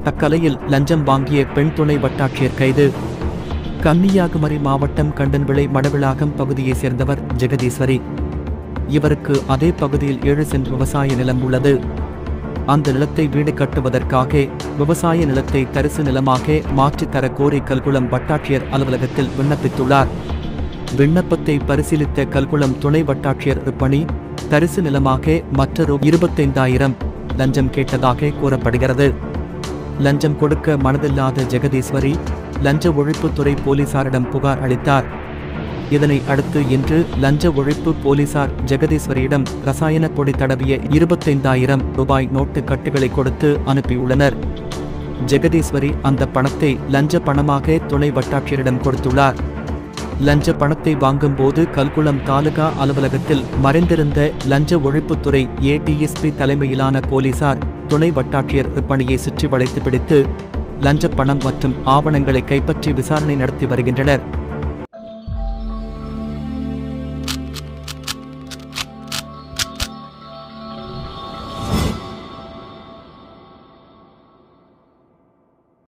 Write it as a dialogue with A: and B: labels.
A: தக்கலையில் லஞ்சம் வாங்கிய பெண் துணை வட்டாட்சியர் கைது கன்னியாகுமரி மாவட்டம் கண்டன்விளை மடவிளாகம் பகுதியைச் சேர்ந்தவர் ஜெகதீஸ்வரி இவருக்கு அதே பகுதியில் ஏழு சென்ட் விவசாய நிலம் உள்ளது அந்த நிலத்தை வீடு கட்டுவதற்காக விவசாய நிலத்தை தரிசு நிலமாக மாற்றித் தர கோரி கல்குளம் வட்டாட்சியர் அலுவலகத்தில் விண்ணப்பித்துள்ளார் விண்ணப்பத்தை பரிசீலித்த கல்குளம் துணை வட்டாட்சியர் பணி தரிசு நிலமாக மற்றொரு இருபத்தைந்தாயிரம் லஞ்சம் கேட்டதாக கூறப்படுகிறது லஞ்சம் கொடுக்க மனதில்லாத ஜெகதீஸ்வரி லஞ்ச ஒழிப்புத்துறை போலீசாரிடம் புகார் அளித்தார் இதனை அடுத்து இன்று லஞ்ச ஒழிப்பு போலீசார் ஜெகதீஸ்வரியிடம் ரசாயன பொடி தடவிய இருபத்தைந்தாயிரம் ரூபாய் நோட்டு கட்டுகளை கொடுத்து அனுப்பியுள்ளனர் ஜெகதீஸ்வரி அந்த பணத்தை லஞ்ச பணமாக துணை வட்டாட்சியரிடம் கொடுத்துள்ளார் லஞ்ச பணத்தை வாங்கும்போது கல்குளம் தாலுகா அலுவலகத்தில் மறைந்திருந்த லஞ்ச ஒழிப்புத்துறை ஏடிஎஸ்பி தலைமையிலான போலீசார் துணை வட்டாட்சியர் பணியை சுற்றி வளைத்து பிடித்து லஞ்ச பணம் மற்றும் ஆவணங்களை கைப்பற்றி விசாரணை நடத்தி வருகின்றனர்